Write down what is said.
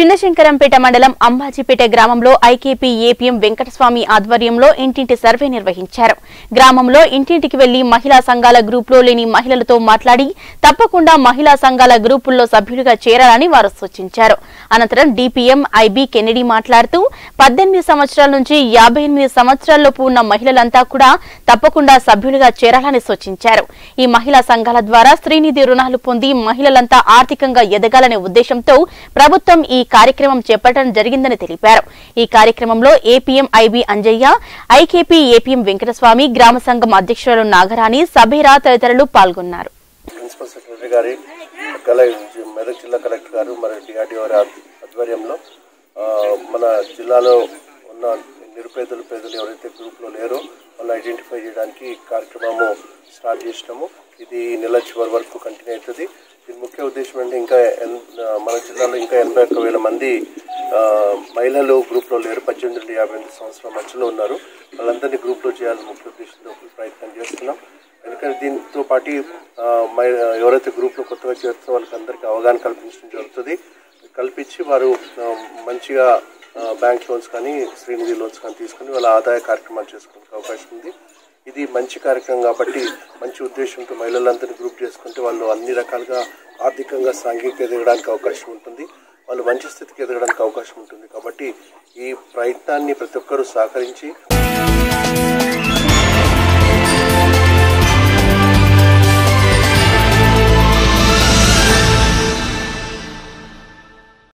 చిన్నశంకరంపేట మండలం అంబాజీపేట గ్రామంలో IKP APM Venkataswamy ఆధ్వర్యంలో ఇంటింటి సర్వే నిర్వహించారు గ్రామంలో ఇంటింటికి వెళ్లి మహిళా సంఘాల గ్రూపులో లేని మహిళలతో మాట్లాడి తప్పకుండా మహిళా సంఘాల గ్రూపుల్లో సభ్యులుగా చేరాలని వారు సూచించారు అనంతరం డిపిఎం ఐబీ కెనెడీ మాట్లాడుతూ పద్దెనిమిది సంవత్సరాల నుంచి యాభై ఎనిమిది సంవత్సరాల్లోపు ఉన్న మహిళలంతా కూడా తప్పకుండా సభ్యులుగా చేరాలని సూచించారు ఈ మహిళా సంఘాల ద్వారా స్త్రీనిధి రుణాలు పొంది మహిళలంతా ఆర్థికంగా ఎదగాలనే ఉద్దేశంతో ప్రభుత్వం ఈ కార్యక్రమం చేపట్టడం జరిగిందని తెలిపారు ఈ కార్యక్రమంలో APM IB Anjaiah IKP APM Venkataswamy గ్రామ సంఘం అధ్యక్షురాలు నాగరాణి సభేరా తదితరులు పాల్గొన్నారు ప్రిన్సిపల్ సెక్రటరీ గారి కల మెదక్ జిల్లా కలెక్టర్ గారు మరి డిఆర్డీఓ గారి ఆధ్వ- ఆధ్వర్యంలో ఆ, మన జిల్లాలో ఉన్న నిరుపేదలు పేదలు ఎవరైతే గ్రూప్లో లేరో వాళ్ళు ఐడెంటిఫై చేయడానికి ఈ కార్యక్రమము స్టార్ట్ చేసినాము ఇది నెల చివరి వరకు కంటిన్యూ అవుతుంది దీని ముఖ్య ఉద్దేశం అంటే ఇంకా ఎన్- ఆ, మన జిల్లాలో ఇంకా ఎనభై ఒక్క వేల మంది ఆ, మహిళలు గ్రూప్లో లేరు పద్దెనిమిది నుండి యాభై ఎనిమిది సంవత్సరాల మధ్యలో ఉన్నారు వాళ్ళందరినీ గ్రూప్లో చేయాలని ముఖ్య ఉద్దేశంతో ప్రయత్నం చేస్తున్నాం ఎందుకంటే దీంతో పాటు ఆ, మై- ఎవరైతే గ్రూప్లో కొత్తగా చేరుతారో వాళ్ళకి అందరికీ అవగాహన కల్పించడం జరుగుతుంది కల్పించి వారు ఆ, మంచిగా ఆ, బ్యాంక్ లోన్స్ కానీ శ్రీనిధి లోన్స్ కానీ తీసుకుని వాళ్ళ ఆదాయ కార్యక్రమాలు చేసుకోవడానికి అవకాశం ఉంది ఇది మంచి కార్యక్రమం కాబట్టి మంచి ఉద్దేశంతో మహిళలందరినీ గ్రూప్ చేసుకుంటే వాళ్ళు అన్ని రకాలుగా ఆర్థికంగా సాంఘికంగా ఎదగడానికి అవకాశం ఉంటుంది వాళ్ళు మంచి స్థితికి ఎదగడానికి అవకాశం ఉంటుంది కాబట్టి ఈ ప్రయత్నాన్ని ప్రతి ఒక్కరూ సహకరించి